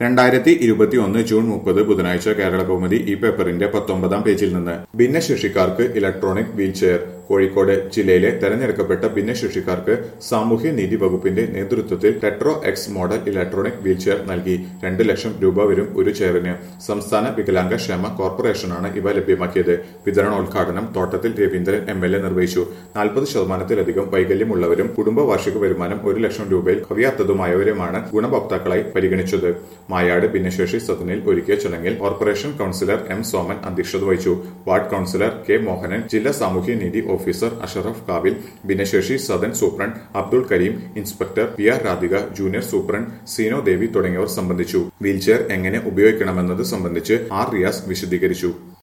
രണ്ടായിരത്തി ഇരുപത്തിയൊന്ന് ജൂൺ മുപ്പത് ബുധനാഴ്ച കേരള കൗമുദി ഈ പേപ്പറിന്റെ പത്തൊമ്പതാം പേജിൽ നിന്ന് ഭിന്നശേഷിക്കാർക്ക് ഇലക്ട്രോണിക് വീൽചെയർ കോഴിക്കോട് ജില്ലയിലെ തെരഞ്ഞെടുക്കപ്പെട്ട ഭിന്നശേഷിക്കാർക്ക് സാമൂഹ്യനീതി വകുപ്പിന്റെ നേതൃത്വത്തിൽ Tetro X model electronic wheelchair നൽകി രണ്ട് ലക്ഷം രൂപ വരും ഒരു ചെയറിന് സംസ്ഥാന വികലാംഗ ക്ഷേമ കോർപ്പറേഷനാണ് ഇവ ലഭ്യമാക്കിയത് വിതരണോദ്ഘാടനം തോട്ടത്തിൽ രവീന്ദ്രൻ എം എൽ എ നിർവഹിച്ചു നാൽപ്പത് ശതമാനത്തിലധികം വൈകല്യമുള്ളവരും കുടുംബ വാർഷിക വരുമാനം ഒരു ലക്ഷം രൂപയിൽ കവിയാത്തതുമായവരുമാണ് ഗുണഭോക്താക്കളായി പരിഗണിച്ചത് മായാട് ഭിന്നശേഷി സദനിൽ ഒരുക്കിയ ചടങ്ങിൽ കോർപ്പറേഷൻ കൌൺസിലർ എം സോമൻ അധ്യക്ഷത വഹിച്ചു വാർഡ് കൌൺസിലർ കെ മോഹനൻ ജില്ലാ സാമൂഹ്യനീതി ഓഫീസർ അഷറഫ് കാവിൽ ഭിന്നശേഷി സദൻ superintendent Abdul Karim inspector P R Radhika junior superintendent Seeno Devi തുടങ്ങിയവർ സംബന്ധിച്ചു വീൽചെയർ എങ്ങനെ ഉപയോഗിക്കണമെന്നത് സംബന്ധിച്ച് ആർ റിയാസ് വിശദീകരിച്ചു